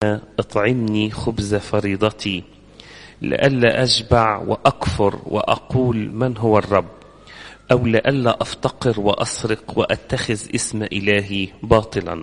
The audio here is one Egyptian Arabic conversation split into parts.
منها اطعمني خبز فريضتي لئلا أشبع وأكفر وأقول من هو الرب أو لئلا أفتقر وأسرق وأتخذ اسم إلهي باطلا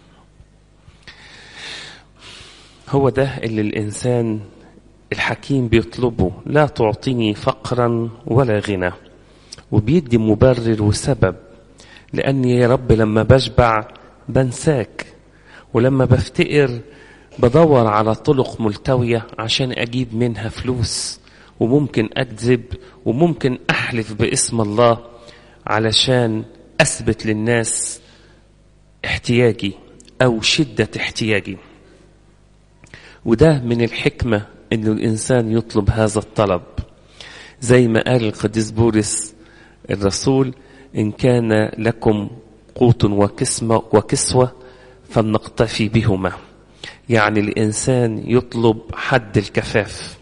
هو ده اللي الإنسان الحكيم بيطلبه لا تعطيني فقرا ولا غنى وبيدي مبرر وسبب لأني يا رب لما بشبع بنساك ولما بفتقر بدور على طرق ملتوية عشان أجيب منها فلوس وممكن أكذب وممكن أحلف باسم الله علشان أثبت للناس احتياجي أو شدة احتياجي وده من الحكمة أن الإنسان يطلب هذا الطلب زي ما قال القديس بولس الرسول إن كان لكم قوت وكسمة وكسوة فلنقتفي بهما يعني الإنسان يطلب حد الكفاف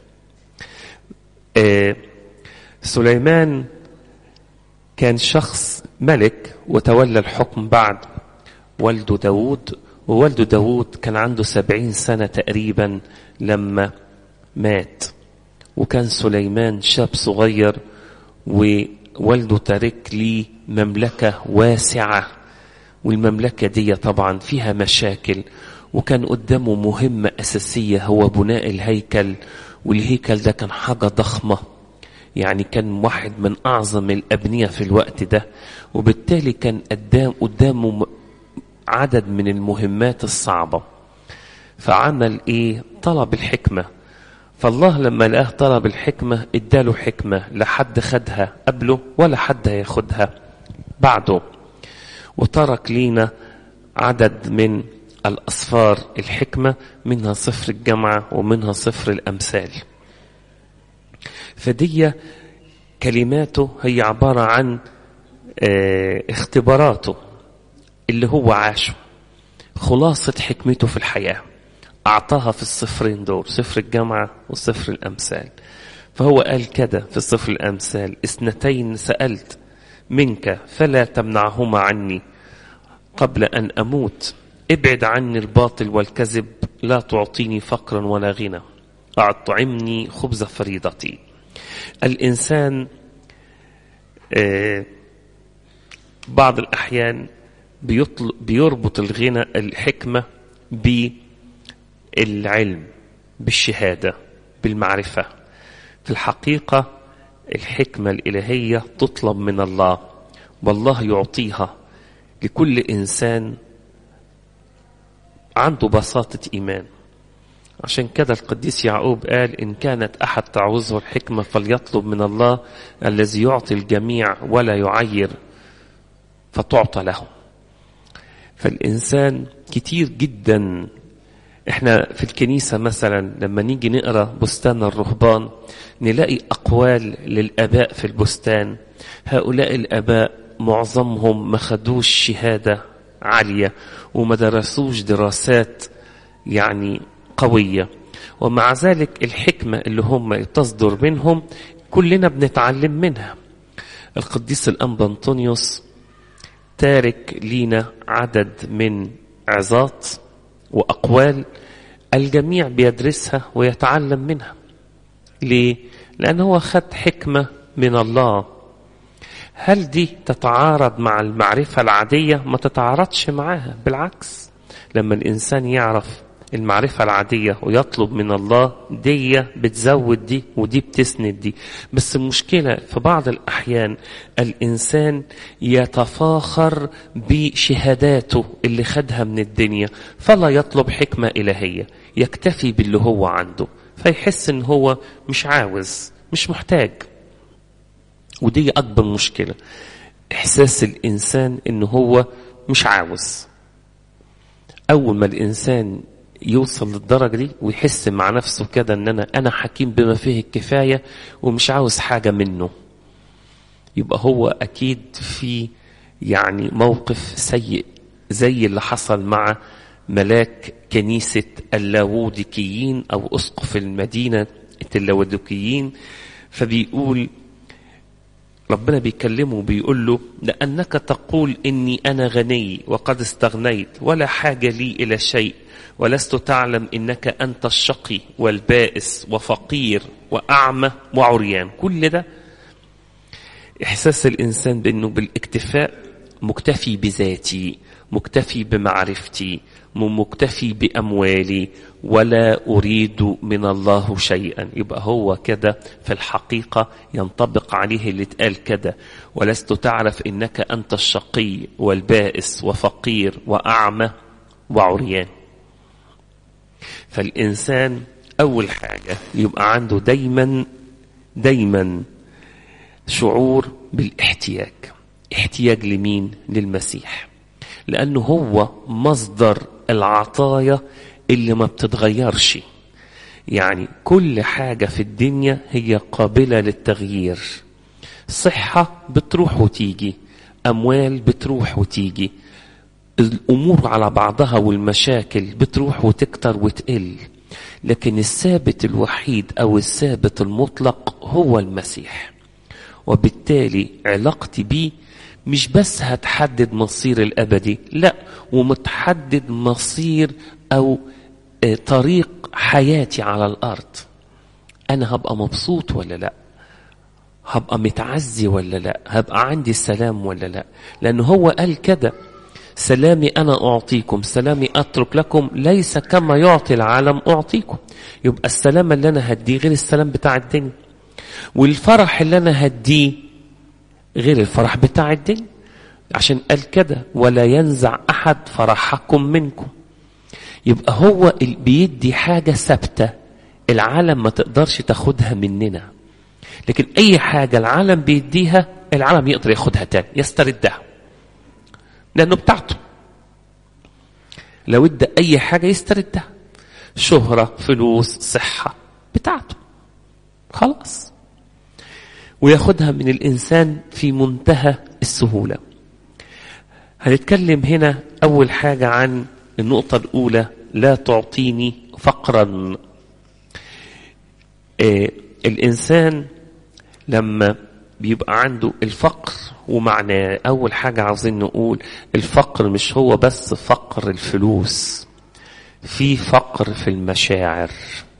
آه سليمان كان شخص ملك وتولى الحكم بعد والده داود ووالده داود كان عنده سبعين سنة تقريبا لما مات وكان سليمان شاب صغير ووالده ترك لي مملكة واسعة والمملكة دي طبعا فيها مشاكل وكان قدامه مهمة أساسية هو بناء الهيكل والهيكل ده كان حاجة ضخمة يعني كان واحد من أعظم الأبنية في الوقت ده وبالتالي كان قدام قدامه عدد من المهمات الصعبة فعمل إيه طلب الحكمة فالله لما لقاه طلب الحكمة اداله حكمة لا حد خدها قبله ولا حد هياخدها بعده وترك لينا عدد من الأصفار الحكمة منها صفر الجامعة ومنها صفر الأمثال فدي كلماته هي عبارة عن اه اختباراته اللي هو عاشه خلاصة حكمته في الحياة أعطاها في الصفرين دول صفر الجامعة وصفر الأمثال فهو قال كده في صفر الأمثال اثنتين سألت منك فلا تمنعهما عني قبل أن أموت ابعد عني الباطل والكذب لا تعطيني فقرا ولا غنى أطعمني خبز فريضتي الإنسان بعض الأحيان بيربط الغنى الحكمة بالعلم بالشهادة بالمعرفة في الحقيقة الحكمة الإلهية تطلب من الله والله يعطيها لكل إنسان عنده بساطة إيمان عشان كده القديس يعقوب قال إن كانت أحد تعوزه الحكمة فليطلب من الله الذي يعطي الجميع ولا يعير فتعطى له فالإنسان كتير جدا احنا في الكنيسة مثلا لما نيجي نقرأ بستان الرهبان نلاقي أقوال للآباء في البستان هؤلاء الآباء معظمهم ما خدوش شهادة عالية وما درسوش دراسات يعني قوية ومع ذلك الحكمة اللي هم تصدر منهم كلنا بنتعلم منها القديس الأنبا أنطونيوس تارك لينا عدد من عظات وأقوال الجميع بيدرسها ويتعلم منها ليه؟ لأنه هو خد حكمة من الله هل دي تتعارض مع المعرفة العادية؟ ما تتعارضش معاها بالعكس لما الإنسان يعرف المعرفة العادية ويطلب من الله دي بتزود دي ودي بتسند دي بس المشكلة في بعض الأحيان الإنسان يتفاخر بشهاداته اللي خدها من الدنيا فلا يطلب حكمة إلهية يكتفي باللي هو عنده فيحس ان هو مش عاوز مش محتاج ودي أكبر مشكلة إحساس الإنسان إن هو مش عاوز أول ما الإنسان يوصل للدرجة دي ويحس مع نفسه كده ان انا انا حكيم بما فيه الكفاية ومش عاوز حاجة منه يبقى هو اكيد في يعني موقف سيء زي اللي حصل مع ملاك كنيسة اللاوديكيين او اسقف المدينة اللاوديكيين فبيقول ربنا بيكلمه بيقول له لأنك تقول إني أنا غني وقد استغنيت ولا حاجة لي إلى شيء ولست تعلم إنك أنت الشقي والبائس وفقير وأعمى وعريان كل ده إحساس الإنسان بأنه بالاكتفاء مكتفي بذاتي مكتفي بمعرفتي مكتفي بأموالي ولا أريد من الله شيئا يبقى هو كده في الحقيقة ينطبق عليه اللي اتقال كده ولست تعرف إنك أنت الشقي والبائس وفقير وأعمى وعريان فالإنسان أول حاجة يبقى عنده دايما دايما شعور بالاحتياج احتياج لمين للمسيح لأنه هو مصدر العطايا اللي ما بتتغيرش يعني كل حاجة في الدنيا هي قابلة للتغيير صحة بتروح وتيجي أموال بتروح وتيجي الأمور على بعضها والمشاكل بتروح وتكتر وتقل لكن الثابت الوحيد أو الثابت المطلق هو المسيح وبالتالي علاقتي بيه مش بس هتحدد مصير الأبدي لا ومتحدد مصير أو طريق حياتي على الأرض أنا هبقى مبسوط ولا لا هبقى متعزي ولا لا هبقى عندي السلام ولا لا لأنه هو قال كده سلامي أنا أعطيكم سلامي أترك لكم ليس كما يعطي العالم أعطيكم يبقى السلام اللي أنا هديه غير السلام بتاع الدنيا والفرح اللي أنا هديه غير الفرح بتاع الدنيا عشان قال كده ولا ينزع أحد فرحكم منكم يبقى هو بيدي حاجة ثابتة العالم ما تقدرش تاخدها مننا لكن أي حاجة العالم بيديها العالم يقدر ياخدها تاني يستردها لأنه بتاعته لو ادى أي حاجة يستردها شهرة فلوس صحة بتاعته خلاص وياخدها من الإنسان في منتهى السهولة هنتكلم هنا أول حاجة عن النقطة الأولى لا تعطيني فقرا آه الإنسان لما بيبقى عنده الفقر ومعناه أول حاجة عاوزين نقول الفقر مش هو بس فقر الفلوس في فقر في المشاعر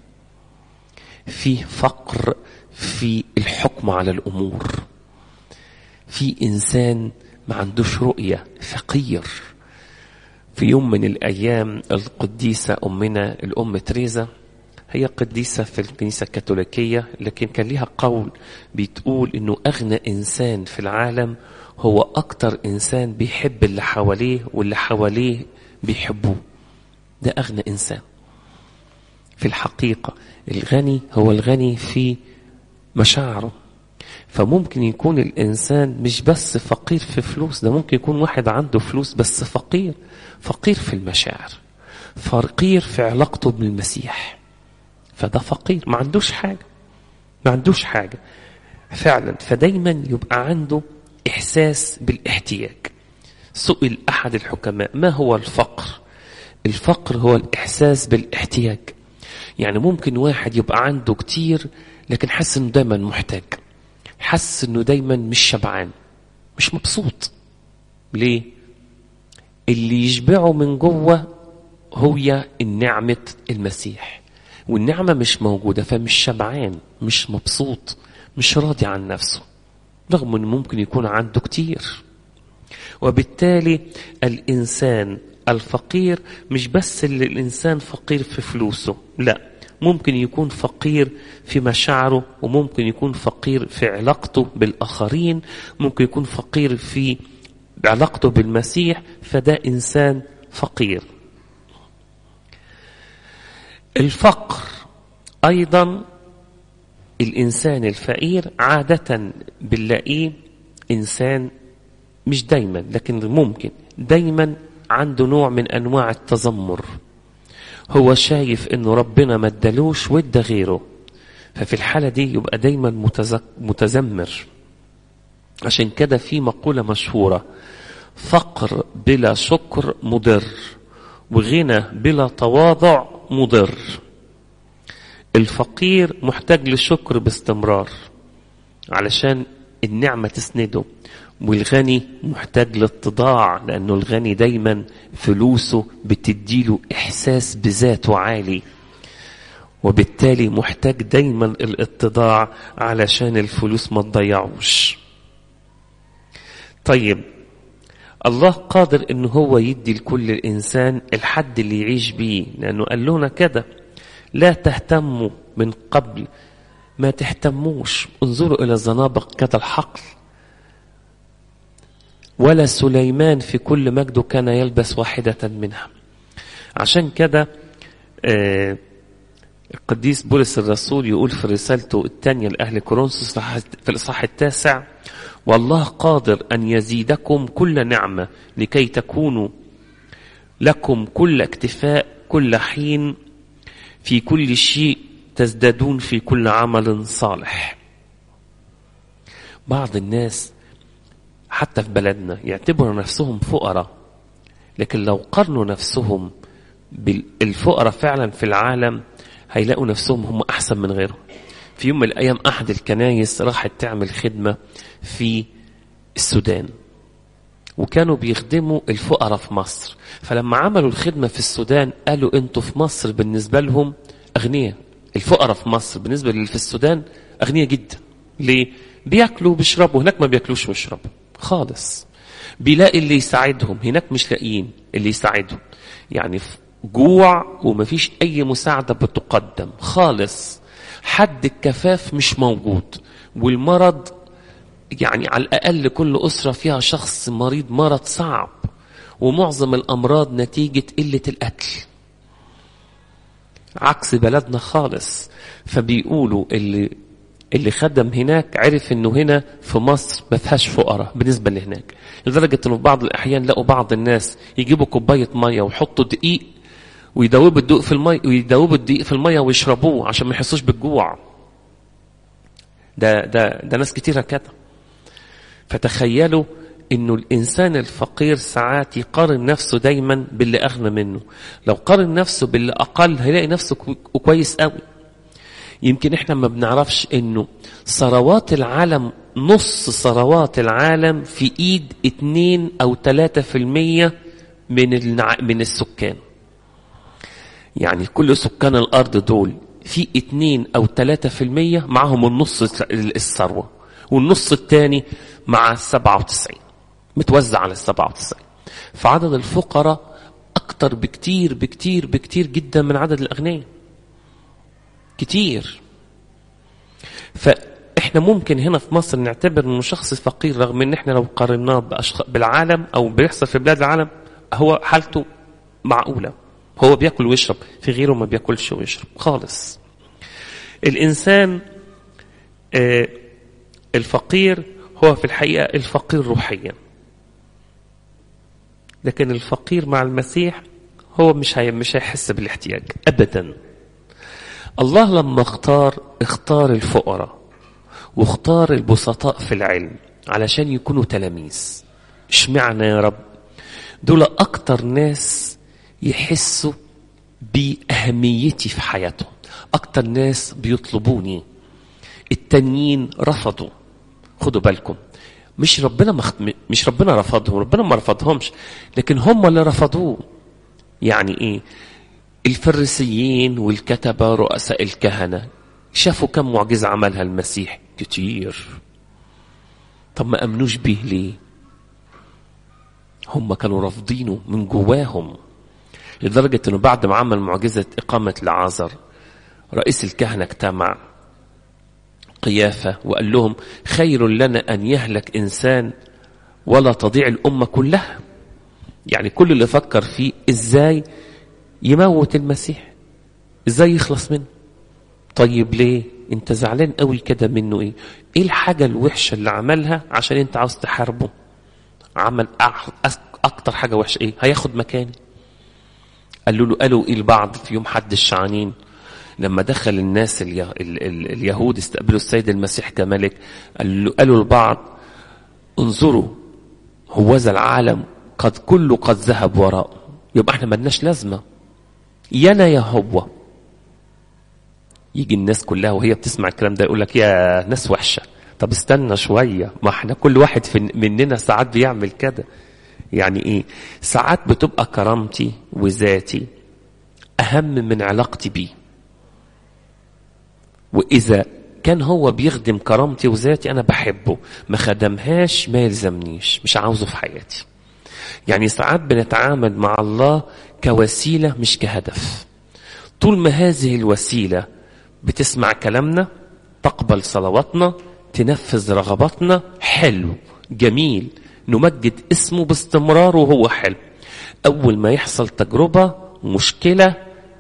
في فقر في الحكم على الأمور في إنسان ما عندوش رؤية فقير في يوم من الأيام القديسة أمنا الأم تريزا هي قديسة في الكنيسة الكاثوليكية لكن كان لها قول بتقول إنه أغنى إنسان في العالم هو أكتر إنسان بيحب اللي حواليه واللي حواليه بيحبوه ده أغنى إنسان في الحقيقة الغني هو الغني في مشاعره فممكن يكون الإنسان مش بس فقير في فلوس ده ممكن يكون واحد عنده فلوس بس فقير فقير في المشاعر فقير في علاقته بالمسيح فده فقير ما عندوش حاجة ما عندوش حاجة فعلا فدايما يبقى عنده إحساس بالاحتياج سئل أحد الحكماء ما هو الفقر الفقر هو الإحساس بالاحتياج يعني ممكن واحد يبقى عنده كتير لكن حس انه دايما محتاج حس انه دايما مش شبعان مش مبسوط ليه اللي يشبعه من جوه هي النعمة المسيح والنعمة مش موجودة فمش شبعان مش مبسوط مش راضي عن نفسه رغم انه ممكن يكون عنده كتير وبالتالي الإنسان الفقير مش بس اللي الإنسان فقير في فلوسه لا ممكن يكون فقير في مشاعره وممكن يكون فقير في علاقته بالآخرين ممكن يكون فقير في علاقته بالمسيح فده إنسان فقير الفقر أيضا الإنسان الفقير عادة بنلاقيه إنسان مش دايما لكن ممكن دايما عنده نوع من أنواع التذمر هو شايف انه ربنا ما ادالوش وادى غيره ففي الحالة دي يبقى دايما متزك متذمر عشان كده في مقولة مشهورة فقر بلا شكر مضر وغنى بلا تواضع مضر الفقير محتاج للشكر باستمرار علشان النعمة تسنده والغني محتاج للاتضاع لأنه الغني دايما فلوسه بتديله إحساس بذاته عالي وبالتالي محتاج دايما الاتضاع علشان الفلوس ما تضيعوش طيب الله قادر ان هو يدي لكل الانسان الحد اللي يعيش بيه لانه قال لنا كده لا تهتموا من قبل ما تهتموش انظروا الى الزنابق كذا الحقل ولا سليمان في كل مجده كان يلبس واحدة منها عشان كده آه القديس بولس الرسول يقول في رسالته الثانية لأهل كورنثوس في الإصحاح التاسع والله قادر أن يزيدكم كل نعمة لكي تكونوا لكم كل اكتفاء كل حين في كل شيء تزدادون في كل عمل صالح بعض الناس حتى في بلدنا يعتبروا نفسهم فقراء لكن لو قارنوا نفسهم بالفقراء فعلا في العالم هيلاقوا نفسهم هم أحسن من غيرهم في يوم من الأيام أحد الكنايس راحت تعمل خدمة في السودان وكانوا بيخدموا الفقراء في مصر فلما عملوا الخدمة في السودان قالوا انتوا في مصر بالنسبة لهم أغنياء الفقراء في مصر بالنسبة للي في السودان أغنياء جدا ليه؟ بياكلوا وبيشربوا هناك ما بياكلوش ويشربوا خالص بيلاقي اللي يساعدهم هناك مش لاقيين اللي يساعدهم يعني جوع ومفيش أي مساعدة بتقدم خالص حد الكفاف مش موجود والمرض يعني على الأقل كل أسرة فيها شخص مريض مرض صعب ومعظم الأمراض نتيجة قلة الأكل عكس بلدنا خالص فبيقولوا اللي اللي خدم هناك عرف انه هنا في مصر ما فيهاش فقراء بالنسبه لهناك لدرجه انه في بعض الاحيان لقوا بعض الناس يجيبوا كوبايه ميه ويحطوا دقيق ويدوبوا الدقيق في الميه ويدوبوا الدقيق في الميه ويشربوه عشان ما يحسوش بالجوع ده ده ده ناس كتيره كده فتخيلوا انه الانسان الفقير ساعات يقارن نفسه دايما باللي اغنى منه لو قارن نفسه باللي اقل هيلاقي نفسه كويس قوي يمكن احنا ما بنعرفش انه ثروات العالم نص ثروات العالم في ايد اتنين او تلاتة في المية من النع... من السكان يعني كل سكان الارض دول في اتنين او تلاتة في المية معهم النص الثروة والنص التاني مع السبعة وتسعين متوزع على السبعة وتسعين فعدد الفقراء اكتر بكتير بكتير بكتير جدا من عدد الاغنياء كتير فاحنا ممكن هنا في مصر نعتبر انه شخص فقير رغم ان احنا لو قارناه بالعالم او بيحصل في بلاد العالم هو حالته معقولة هو بياكل ويشرب في غيره ما بياكلش ويشرب خالص الانسان آه الفقير هو في الحقيقة الفقير روحيا لكن الفقير مع المسيح هو مش هي مش هيحس بالاحتياج ابدا الله لما اختار اختار الفقراء واختار البسطاء في العلم علشان يكونوا تلاميذ اشمعنى يا رب دول اكتر ناس يحسوا بأهميتي في حياتهم اكتر ناس بيطلبوني التانيين رفضوا خدوا بالكم مش ربنا مخ... مش ربنا رفضهم ربنا ما رفضهمش لكن هم اللي رفضوه يعني ايه الفريسيين والكتبة رؤساء الكهنة شافوا كم معجزة عملها المسيح كتير طب ما أمنوش بيه ليه هم كانوا رافضينه من جواهم لدرجة أنه بعد ما عمل معجزة إقامة لعازر رئيس الكهنة اجتمع قيافة وقال لهم خير لنا أن يهلك إنسان ولا تضيع الأمة كلها يعني كل اللي فكر فيه إزاي يموت المسيح ازاي يخلص منه طيب ليه انت زعلان قوي كده منه ايه ايه الحاجة الوحشة اللي عملها عشان انت عاوز تحاربه عمل اكتر حاجة وحشة ايه هياخد مكاني قالوا له قالوا ايه البعض في يوم حد الشعانين لما دخل الناس اليه... ال... ال... اليهود استقبلوا السيد المسيح كملك قالوا قالوا البعض انظروا هوذا العالم قد كله قد ذهب وراءه يبقى احنا ملناش لازمه يانا يا هو يجي الناس كلها وهي بتسمع الكلام ده يقول لك يا ناس وحشة طب استنى شوية ما احنا كل واحد في مننا ساعات بيعمل كده يعني ايه ساعات بتبقى كرامتي وذاتي اهم من علاقتي بيه واذا كان هو بيخدم كرامتي وذاتي انا بحبه ما خدمهاش ما يلزمنيش مش عاوزه في حياتي يعني ساعات بنتعامل مع الله كوسيله مش كهدف طول ما هذه الوسيله بتسمع كلامنا تقبل صلواتنا تنفذ رغباتنا حلو جميل نمجد اسمه باستمرار وهو حلو اول ما يحصل تجربه مشكله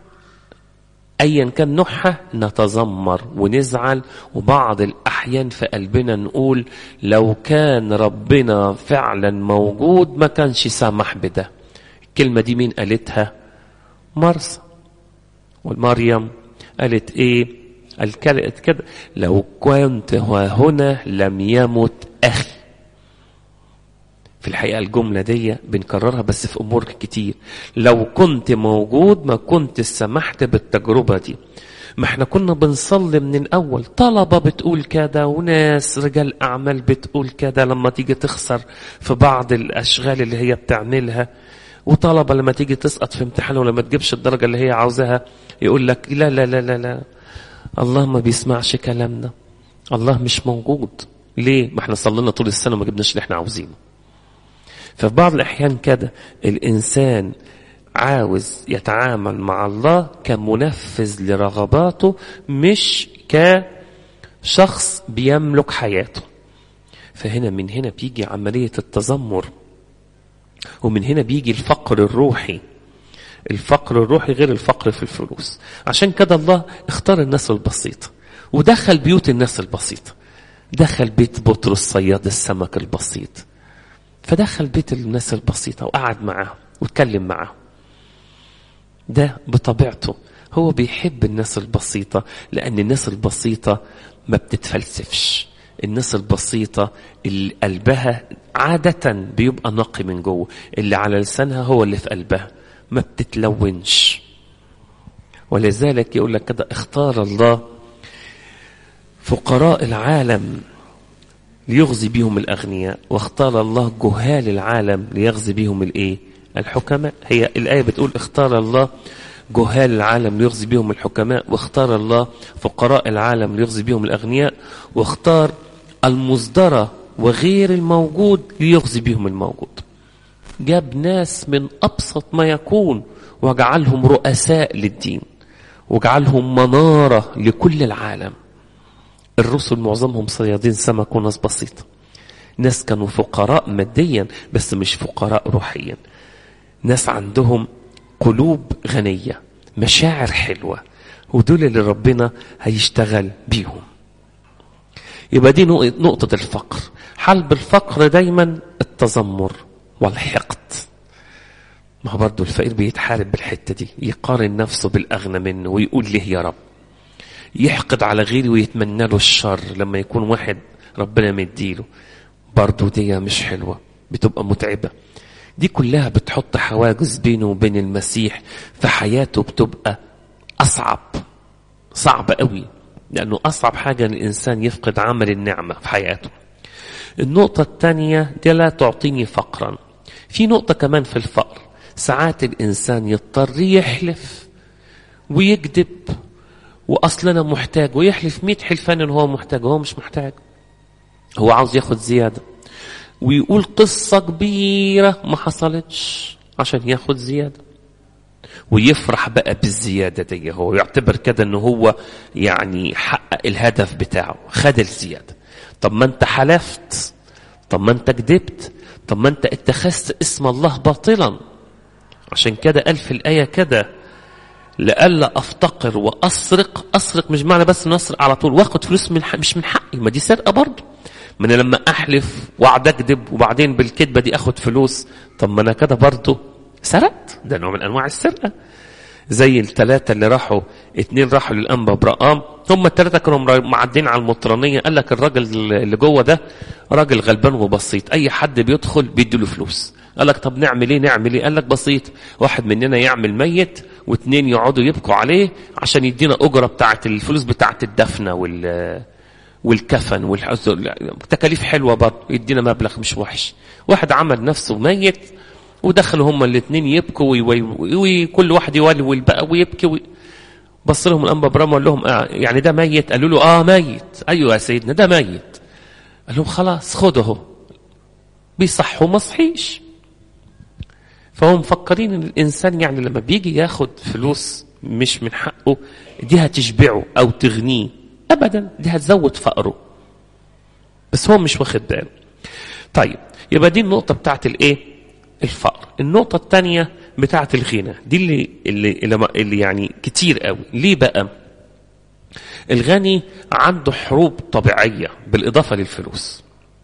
ايا كان نوعها نتذمر ونزعل وبعض الاحيان في قلبنا نقول لو كان ربنا فعلا موجود ما كانش سامح بده الكلمه دي مين قالتها مرسى والمريم قالت ايه قالت كده لو كنت هنا لم يمت اخي في الحقيقة الجملة دي بنكررها بس في أمور كتير لو كنت موجود ما كنت سمحت بالتجربة دي ما احنا كنا بنصلي من الأول طلبة بتقول كده وناس رجال أعمال بتقول كده لما تيجي تخسر في بعض الأشغال اللي هي بتعملها وطلبة لما تيجي تسقط في امتحان ولما تجيبش الدرجة اللي هي عاوزاها يقول لك لا لا لا لا لا الله ما بيسمعش كلامنا الله مش موجود ليه؟ ما احنا صلينا طول السنة وما جبناش اللي احنا عاوزينه ففي بعض الأحيان كده الإنسان عاوز يتعامل مع الله كمنفذ لرغباته مش كشخص بيملك حياته فهنا من هنا بيجي عملية التذمر ومن هنا بيجي الفقر الروحي الفقر الروحي غير الفقر في الفلوس عشان كده الله اختار الناس البسيطة ودخل بيوت الناس البسيطة دخل بيت بطرس صياد السمك البسيط فدخل بيت الناس البسيطة وقعد معاهم واتكلم معاهم ده بطبيعته هو بيحب الناس البسيطة لأن الناس البسيطة ما بتتفلسفش الناس البسيطة اللي قلبها عادة بيبقى نقي من جوه اللي على لسانها هو اللي في قلبها ما بتتلونش ولذلك يقول لك كده اختار الله فقراء العالم ليغزي بهم الأغنياء واختار الله جهال العالم ليغزي بهم الإيه الحكماء هي الآية بتقول اختار الله جهال العالم ليغزي بهم الحكماء واختار الله فقراء العالم ليغزي بهم الأغنياء واختار المصدرة وغير الموجود ليغزي بهم الموجود جاب ناس من أبسط ما يكون وجعلهم رؤساء للدين وجعلهم منارة لكل العالم الرسل معظمهم صيادين سمك وناس بسيطة ناس كانوا فقراء ماديا بس مش فقراء روحيا ناس عندهم قلوب غنية مشاعر حلوة ودول اللي ربنا هيشتغل بيهم يبقى دي نقطة الفقر حلب الفقر دايما التذمر والحقد ما هو برضه الفقير بيتحارب بالحتة دي يقارن نفسه بالأغنى منه ويقول ليه يا رب يحقد على غيره ويتمنى له الشر لما يكون واحد ربنا مديله برضه دي مش حلوة بتبقى متعبة دي كلها بتحط حواجز بينه وبين المسيح في حياته بتبقى أصعب صعبة قوي لأنه أصعب حاجة أن الإنسان يفقد عمل النعمة في حياته النقطة الثانية دي لا تعطيني فقرا في نقطة كمان في الفقر ساعات الإنسان يضطر يحلف ويكذب وأصلا أنا محتاج ويحلف مئة حلفان إن هو محتاج هو مش محتاج هو عاوز ياخد زيادة ويقول قصة كبيرة ما حصلتش عشان ياخد زيادة ويفرح بقى بالزيادة دي هو يعتبر كده ان هو يعني حقق الهدف بتاعه خد الزيادة طب ما انت حلفت طب ما انت كذبت طب ما انت اتخذت اسم الله باطلا عشان كده قال في الآية كده لألا أفتقر وأسرق أسرق مش معنى بس نسرق على طول واخد فلوس من مش من حقي ما دي سرقة برضه ما انا لما احلف واقعد اكذب وبعدين بالكذبه دي اخد فلوس طب ما انا كده برضه سرقت ده نوع من انواع السرقه زي الثلاثه اللي راحوا اتنين راحوا للانبا برقام هم الثلاثه كانوا معدين على المطرانيه قال لك الراجل اللي جوه ده راجل غلبان وبسيط اي حد بيدخل بيديله فلوس قال لك طب نعمل ايه نعمل ايه قال لك بسيط واحد مننا يعمل ميت واثنين يقعدوا يبكوا عليه عشان يدينا اجره بتاعه الفلوس بتاعه الدفنه وال والكفن والحزن تكاليف حلوة برضه يدينا مبلغ مش وحش واحد عمل نفسه ميت ودخلوا هما الاثنين يبكوا وكل واحد يولول بقى ويبكي وي... بص لهم الانبا برام وقال لهم آه يعني ده ميت قالوا له اه ميت ايوه يا سيدنا ده ميت قال لهم خلاص خده اهو بيصح وما صحيش فهم مفكرين ان الانسان يعني لما بيجي ياخد فلوس مش من حقه دي هتشبعه او تغنيه ابدا دي هتزود فقره بس هو مش واخد باله طيب يبقى دي النقطه بتاعت الايه الفقر النقطه الثانيه بتاعت الغنى دي اللي اللي اللي يعني كتير قوي ليه بقى الغني عنده حروب طبيعيه بالاضافه للفلوس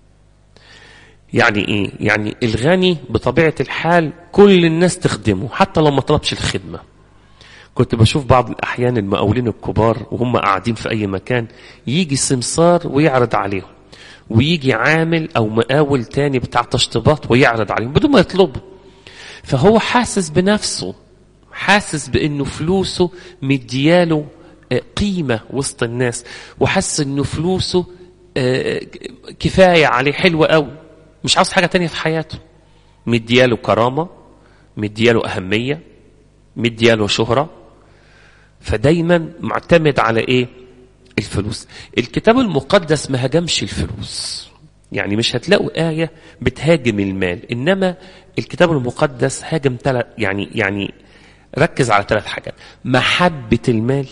يعني ايه يعني الغني بطبيعه الحال كل الناس تخدمه حتى لو ما طلبش الخدمه كنت بشوف بعض الأحيان المقاولين الكبار وهم قاعدين في أي مكان يجي سمسار ويعرض عليهم ويجي عامل أو مقاول تاني بتاع تشطيبات ويعرض عليهم بدون ما يطلبوا فهو حاسس بنفسه حاسس بأنه فلوسه مدياله قيمة وسط الناس وحاسس أنه فلوسه كفاية عليه حلوة قوي مش عاوز حاجة تانية في حياته مدياله كرامة مدياله أهمية مدياله شهرة فدايما معتمد على ايه الفلوس الكتاب المقدس ما هاجمش الفلوس يعني مش هتلاقوا آية بتهاجم المال إنما الكتاب المقدس هاجم تلت يعني يعني ركز على ثلاث حاجات محبة المال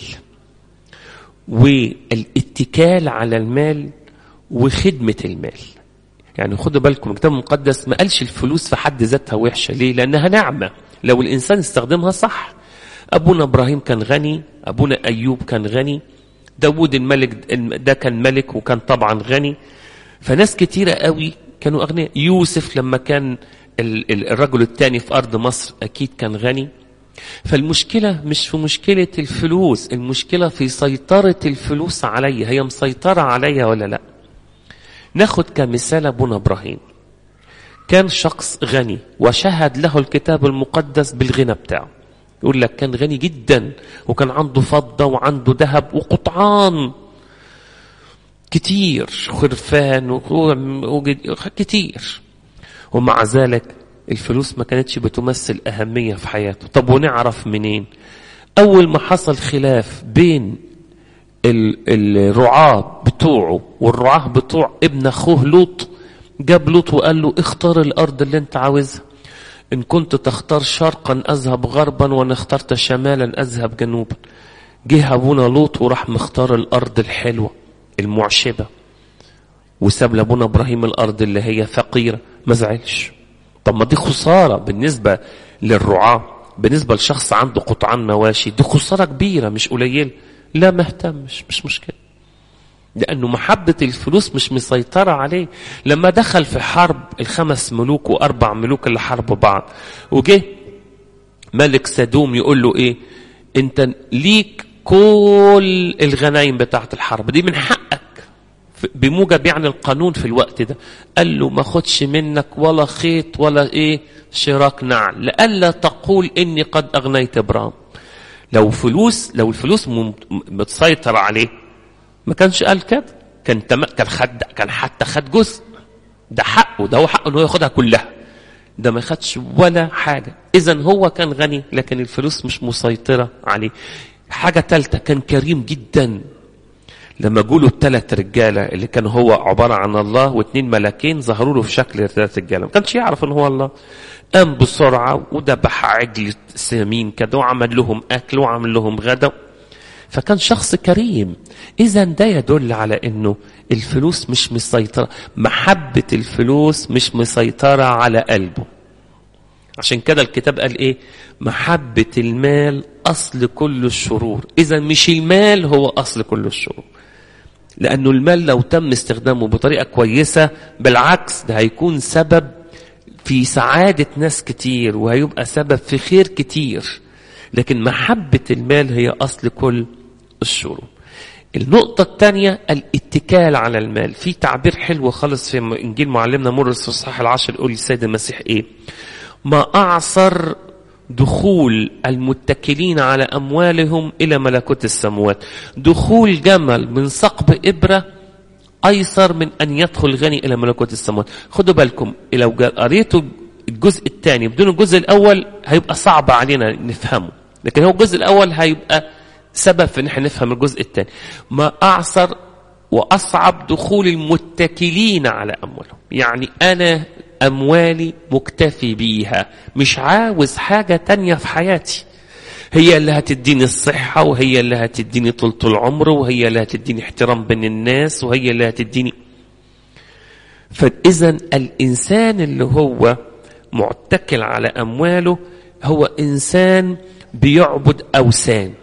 والاتكال على المال وخدمة المال يعني خدوا بالكم الكتاب المقدس ما قالش الفلوس في حد ذاتها وحشة ليه لأنها نعمة لو الإنسان استخدمها صح أبونا إبراهيم كان غني أبونا أيوب كان غني داود الملك ده كان ملك وكان طبعا غني فناس كتيرة قوي كانوا أغنياء يوسف لما كان الرجل الثاني في أرض مصر أكيد كان غني فالمشكلة مش في مشكلة الفلوس المشكلة في سيطرة الفلوس عليا هي مسيطرة عليا ولا لا ناخد كمثال أبونا إبراهيم كان شخص غني وشهد له الكتاب المقدس بالغنى بتاعه يقول لك كان غني جدا وكان عنده فضة وعنده ذهب وقطعان كتير خرفان كتير ومع ذلك الفلوس ما كانتش بتمثل أهمية في حياته طب ونعرف منين أول ما حصل خلاف بين الرعاة بتوعه والرعاة بتوع ابن أخوه لوط جاب لوط وقال له اختار الأرض اللي انت عاوزها إن كنت تختار شرقا أذهب غربا وإن اخترت شمالا أذهب جنوبا جه أبونا لوط وراح مختار الأرض الحلوة المعشبة وساب لأبونا إبراهيم الأرض اللي هي فقيرة ما زعلش طب ما دي خسارة بالنسبة للرعاة بالنسبة لشخص عنده قطعان مواشي دي خسارة كبيرة مش قليلة لا ما اهتمش مش مشكلة لأنه محبة الفلوس مش مسيطرة عليه لما دخل في حرب الخمس ملوك وأربع ملوك اللي حاربوا بعض وجه ملك سدوم يقول له إيه أنت ليك كل الغنايم بتاعت الحرب دي من حقك بموجب يعني القانون في الوقت ده قال له ما خدش منك ولا خيط ولا ايه شراك نعل لئلا تقول اني قد اغنيت ابرام لو فلوس لو الفلوس متسيطر عليه ما كانش قال كده كان تم... كان خد كان حتى خد جزء ده حقه ده هو حقه انه ياخدها كلها ده ما خدش ولا حاجه اذا هو كان غني لكن الفلوس مش مسيطره عليه حاجه ثالثه كان كريم جدا لما جوله الثلاث رجاله اللي كان هو عباره عن الله واثنين ملاكين ظهروا له في شكل الثلاث رجاله ما كانش يعرف ان هو الله قام بسرعه وذبح عجل سمين كده وعمل لهم اكل وعمل لهم غدا فكان شخص كريم اذا ده يدل على انه الفلوس مش مسيطره محبه الفلوس مش مسيطره على قلبه عشان كده الكتاب قال ايه محبه المال اصل كل الشرور اذا مش المال هو اصل كل الشرور لانه المال لو تم استخدامه بطريقه كويسه بالعكس ده هيكون سبب في سعاده ناس كتير وهيبقى سبب في خير كتير لكن محبه المال هي اصل كل الشرور النقطة الثانية الاتكال على المال في تعبير حلو خالص في إنجيل معلمنا مرس في الصحاح العاشر يقول السيد المسيح إيه ما أعصر دخول المتكلين على أموالهم إلى ملكوت السماوات دخول جمل من ثقب إبرة أيسر من أن يدخل غني إلى ملكوت السماوات خدوا بالكم لو قريتوا الجزء الثاني بدون الجزء الأول هيبقى صعب علينا نفهمه لكن هو الجزء الأول هيبقى سبب في ان احنا نفهم الجزء الثاني ما أعصر وأصعب دخول المتكلين على أموالهم يعني أنا أموالي مكتفي بيها مش عاوز حاجة تانية في حياتي هي اللي هتديني الصحة وهي اللي هتديني طولة العمر وهي اللي هتديني احترام بين الناس وهي اللي هتديني فإذا الإنسان اللي هو معتكل على أمواله هو إنسان بيعبد أوثان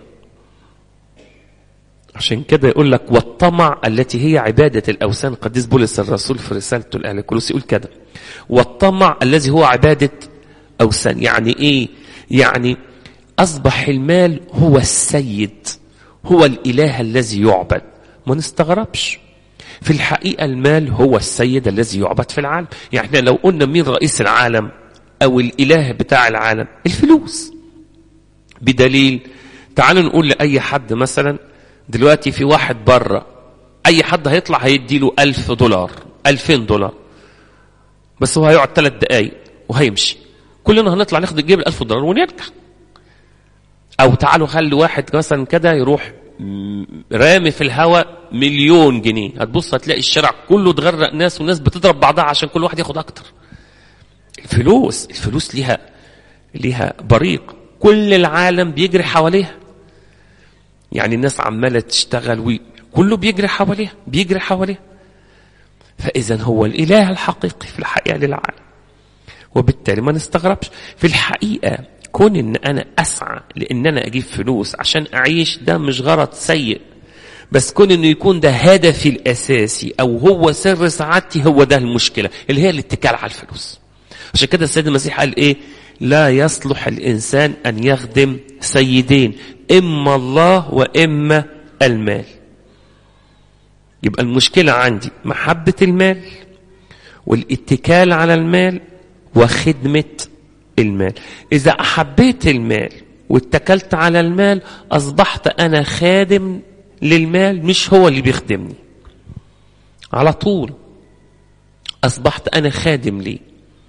عشان كده يقول لك والطمع التي هي عبادة الأوثان قديس بولس الرسول في رسالته لأهل كولوس يقول كده والطمع الذي هو عبادة أوثان يعني إيه يعني أصبح المال هو السيد هو الإله الذي يعبد ما نستغربش في الحقيقة المال هو السيد الذي يعبد في العالم يعني لو قلنا مين رئيس العالم أو الإله بتاع العالم الفلوس بدليل تعالوا نقول لأي حد مثلا دلوقتي في واحد بره أي حد هيطلع هيديله ألف دولار ألفين دولار بس هو هيقعد ثلاث دقايق وهيمشي كلنا هنطلع ناخد الجيب الألف دولار ونرجع أو تعالوا خلي واحد مثلا كده يروح رامي في الهواء مليون جنيه هتبص هتلاقي الشارع كله اتغرق ناس وناس بتضرب بعضها عشان كل واحد ياخد أكتر الفلوس الفلوس ليها ليها بريق كل العالم بيجري حواليها يعني الناس عمالة تشتغل وكله بيجري حواليها بيجري حواليها فإذا هو الإله الحقيقي في الحقيقة للعالم وبالتالي ما نستغربش في الحقيقة كون ان انا اسعى لان انا اجيب فلوس عشان اعيش ده مش غرض سيء بس كون انه يكون ده هدفي الاساسي او هو سر سعادتي هو ده المشكلة اللي هي الاتكال على الفلوس عشان كده السيد المسيح قال ايه لا يصلح الانسان ان يخدم سيدين اما الله واما المال يبقى المشكلة عندي محبة المال والاتكال على المال وخدمة المال إذا أحبيت المال واتكلت على المال أصبحت أنا خادم للمال مش هو اللي بيخدمني على طول أصبحت أنا خادم ليه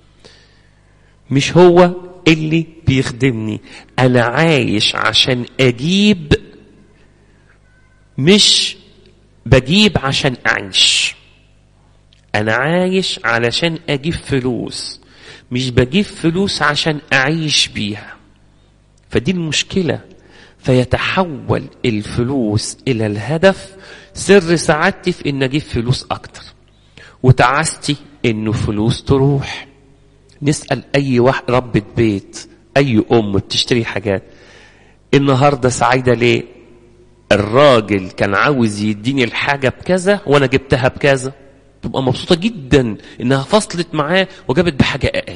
مش هو اللي بيخدمني أنا عايش عشان أجيب مش بجيب عشان أعيش أنا عايش علشان أجيب فلوس مش بجيب فلوس عشان أعيش بيها فدي المشكلة فيتحول الفلوس إلى الهدف سر سعادتي في إن أجيب فلوس أكتر وتعاستي إنه فلوس تروح نسأل أي واحد ربة بيت أي أم بتشتري حاجات النهاردة سعيدة ليه الراجل كان عاوز يديني الحاجة بكذا وأنا جبتها بكذا تبقى مبسوطة جدا إنها فصلت معاه وجابت بحاجة أقل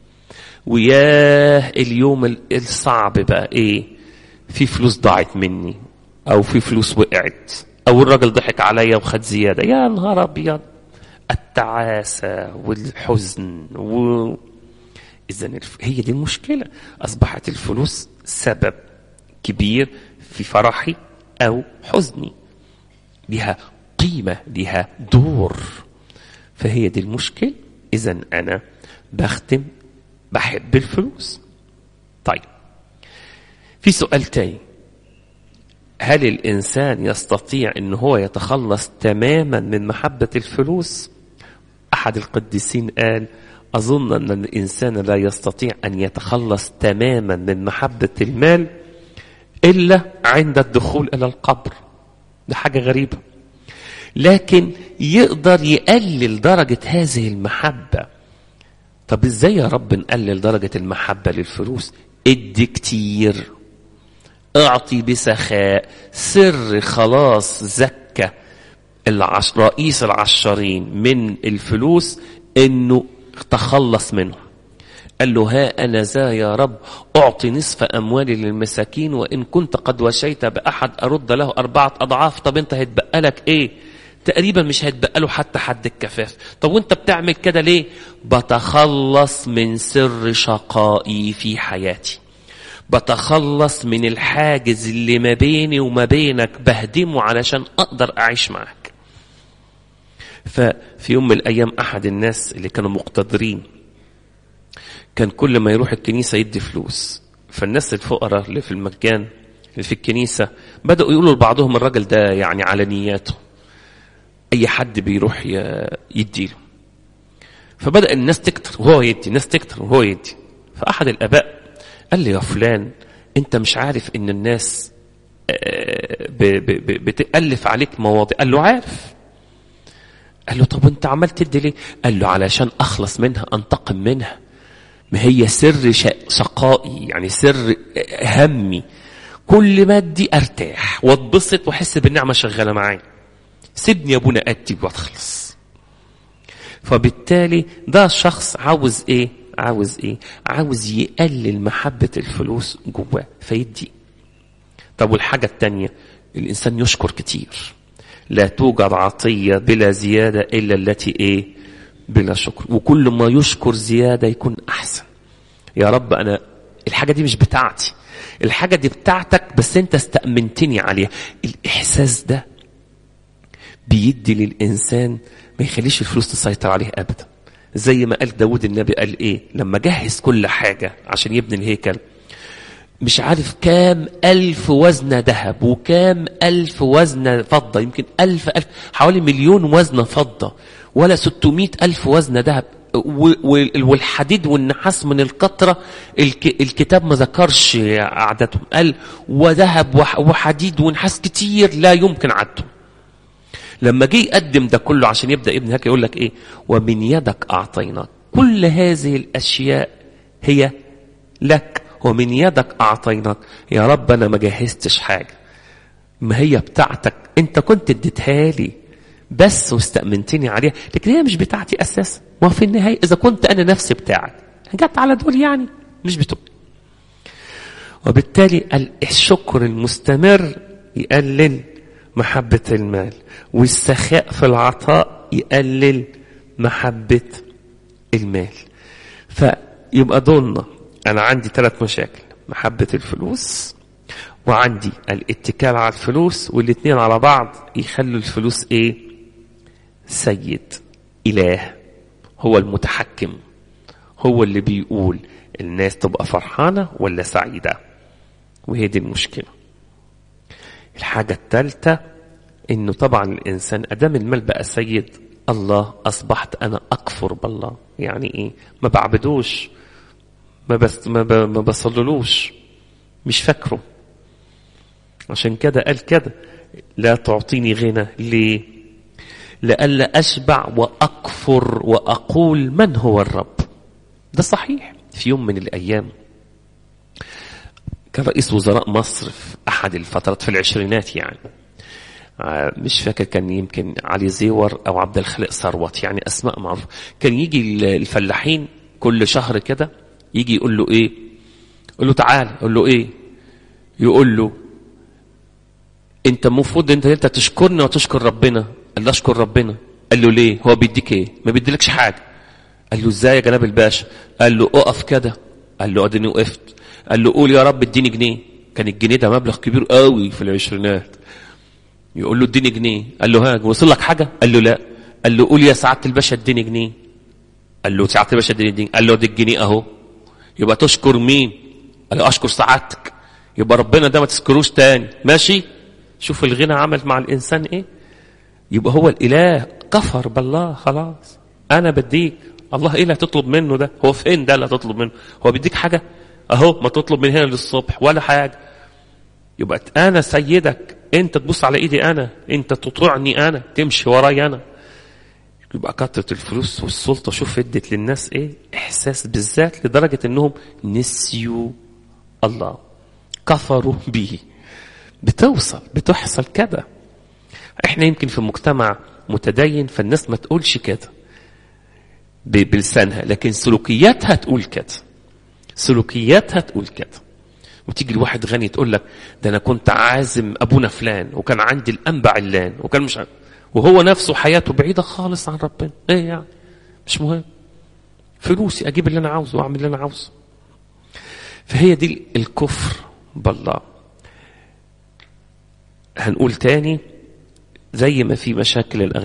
وياه اليوم الصعب بقى إيه في فلوس ضاعت مني أو في فلوس وقعت أو الراجل ضحك عليا وخد زيادة يا نهار أبيض التعاسة والحزن و... إذا هي دي المشكلة أصبحت الفلوس سبب كبير في فرحي أو حزني لها قيمة لها دور فهي دي المشكلة إذا أنا بختم بحب الفلوس طيب في سؤال تاني هل الإنسان يستطيع أن هو يتخلص تماما من محبة الفلوس أحد القديسين قال أظن أن الإنسان لا يستطيع أن يتخلص تماما من محبة المال إلا عند الدخول إلى القبر ده حاجة غريبة لكن يقدر يقلل درجة هذه المحبة طب ازاي يا رب نقلل درجة المحبة للفلوس ادي كتير اعطي بسخاء سر خلاص زكى العش... رئيس العشارين من الفلوس انه تخلص منه قال له ها أنا ذا يا رب أعطي نصف أموالي للمساكين وإن كنت قد وشيت بأحد أرد له أربعة أضعاف طب أنت هيتبقى لك إيه تقريبا مش هيتبقى له حتى حد الكفاف طب وانت بتعمل كده ليه بتخلص من سر شقائي في حياتي بتخلص من الحاجز اللي ما بيني وما بينك بهدمه علشان اقدر اعيش معك ففي يوم من الأيام أحد الناس اللي كانوا مقتدرين كان كل ما يروح الكنيسة يدي فلوس فالناس الفقراء اللي في المكان اللي في الكنيسة بدأوا يقولوا لبعضهم الراجل ده يعني على نياته أي حد بيروح يديله فبدأ الناس تكتر وهو يدي الناس تكتر وهو يدي فأحد الآباء قال لي يا فلان أنت مش عارف إن الناس بتألف عليك مواضيع قال له عارف قال له طب وانت عمال تدي ليه قال له علشان أخلص منها أنتقم منها ما هي سر شقائي يعني سر همي كل ما ادي ارتاح واتبسط واحس بالنعمه شغاله معايا سيبني يا ابونا ادي واخلص فبالتالي ده شخص عاوز ايه عاوز ايه عاوز يقلل محبه الفلوس جواه فيدي طب والحاجه التانية الانسان يشكر كتير لا توجد عطيه بلا زياده الا التي ايه بلا شكر وكل ما يشكر زياده يكون احسن يا رب انا الحاجه دي مش بتاعتي الحاجة دي بتاعتك بس انت استأمنتني عليها الإحساس ده بيدي للإنسان ما يخليش الفلوس تسيطر عليه أبدا زي ما قال داود النبي قال إيه لما جهز كل حاجة عشان يبني الهيكل مش عارف كام ألف وزنة ذهب وكام ألف وزنة فضة يمكن ألف ألف حوالي مليون وزنة فضة ولا ستمائة ألف وزنة ذهب والحديد والنحاس من الكترة الكتاب ما ذكرش عددهم قال وذهب وحديد ونحاس كتير لا يمكن عدهم لما جه يقدم ده كله عشان يبدا ابن هيك يقول لك ايه ومن يدك اعطيناك كل هذه الاشياء هي لك ومن يدك اعطيناك يا رب انا ما جهزتش حاجه ما هي بتاعتك انت كنت اديتها لي بس واستأمنتني عليها لكن هي مش بتاعتي أساسا وفي النهاية إذا كنت أنا نفسي بتاعك جت على دول يعني مش بتوع وبالتالي الشكر المستمر يقلل محبة المال والسخاء في العطاء يقلل محبة المال فيبقى دولنا أنا عندي ثلاث مشاكل محبة الفلوس وعندي الاتكال على الفلوس والاثنين على بعض يخلوا الفلوس ايه سيد اله هو المتحكم هو اللي بيقول الناس تبقى فرحانه ولا سعيده وهي دي المشكله الحاجه الثالثه انه طبعا الانسان ادام المال بقى سيد الله اصبحت انا اكفر بالله يعني ايه ما بعبدوش ما بس ما, ب... ما بصللوش مش فاكره عشان كده قال كده لا تعطيني غنى ليه لئلا أشبع وأكفر وأقول من هو الرب ده صحيح في يوم من الأيام كان رئيس وزراء مصر في أحد الفترات في العشرينات يعني مش فاكر كان يمكن علي زيور أو عبد الخالق ثروت يعني أسماء معروفة كان يجي الفلاحين كل شهر كده يجي يقول له إيه يقول له تعال يقول له إيه يقول له انت المفروض انت انت تشكرني وتشكر ربنا قال له اشكر ربنا قال له ليه هو بيديك ايه ما بيديلكش حاجه قال له ازاي يا جناب الباشا قال له اقف كده قال له اديني وقفت قال له قول يا رب اديني جنيه كان الجنيه ده مبلغ كبير قوي في العشرينات يقول له اديني جنيه قال له ها وصل لك حاجه قال له لا قال له قول يا سعاده الباشا اديني جنيه قال له سعاده الباشا اديني جنيه قال له دي الجنيه اهو يبقى تشكر مين قال له اشكر سعادتك يبقى ربنا ده ما تذكروش تاني ماشي شوف الغنى عمل مع الإنسان إيه يبقى هو الإله كفر بالله خلاص أنا بديك الله إيه اللي هتطلب منه ده هو فين ده اللي هتطلب منه هو بيديك حاجة أهو ما تطلب من هنا للصبح ولا حاجة يبقى أنا سيدك أنت تبص على إيدي أنا أنت تطيعني أنا تمشي وراي أنا يبقى كثرة الفلوس والسلطة شوف ادت للناس ايه احساس بالذات لدرجة انهم نسيوا الله كفروا به بتوصل بتحصل كده احنا يمكن في مجتمع متدين فالناس ما تقولش كده بلسانها لكن سلوكياتها تقول كده سلوكياتها تقول كده وتيجي الواحد غني تقول لك ده انا كنت عازم ابونا فلان وكان عندي الانبا علان وكان مش عارف وهو نفسه حياته بعيده خالص عن ربنا ايه يعني مش مهم فلوسي اجيب اللي انا عاوزه واعمل اللي انا عاوزه فهي دي الكفر بالله هنقول تاني زي ما في مشاكل الأغنياء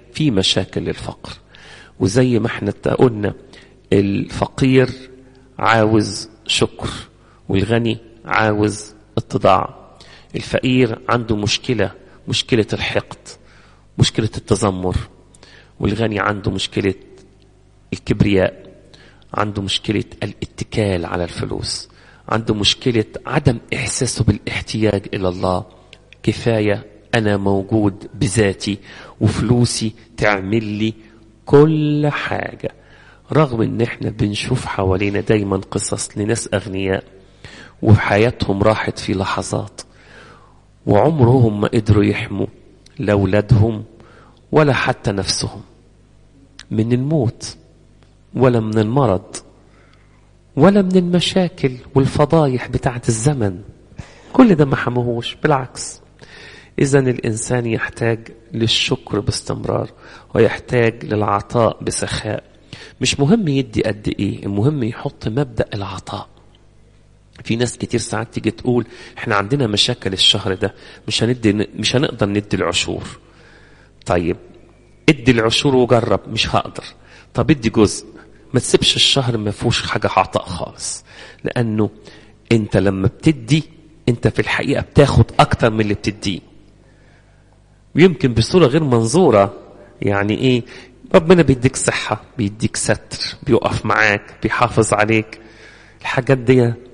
في مشاكل للفقر وزي ما احنا قلنا الفقير عاوز شكر والغني عاوز اتضاع الفقير عنده مشكلة مشكلة الحقد مشكلة التذمر والغني عنده مشكلة الكبرياء عنده مشكلة الاتكال على الفلوس عنده مشكلة عدم إحساسه بالاحتياج إلى الله كفاية أنا موجود بذاتي وفلوسي تعمل لي كل حاجة رغم ان احنا بنشوف حوالينا دايما قصص لناس اغنياء وحياتهم راحت في لحظات وعمرهم ما قدروا يحموا لا اولادهم ولا حتى نفسهم من الموت ولا من المرض ولا من المشاكل والفضايح بتاعت الزمن كل ده ما حموهوش بالعكس إذا الإنسان يحتاج للشكر باستمرار ويحتاج للعطاء بسخاء مش مهم يدي قد إيه المهم يحط مبدأ العطاء في ناس كتير ساعات تيجي تقول احنا عندنا مشاكل الشهر ده مش هندي مش هنقدر ندي العشور طيب ادي العشور وجرب مش هقدر طب ادي جزء ما تسيبش الشهر ما فيهوش حاجه عطاء خالص لانه انت لما بتدي انت في الحقيقه بتاخد اكتر من اللي بتديه ويمكن بصوره غير منظوره يعني ايه ربنا بيديك صحه بيديك ستر بيقف معاك بيحافظ عليك الحاجات دي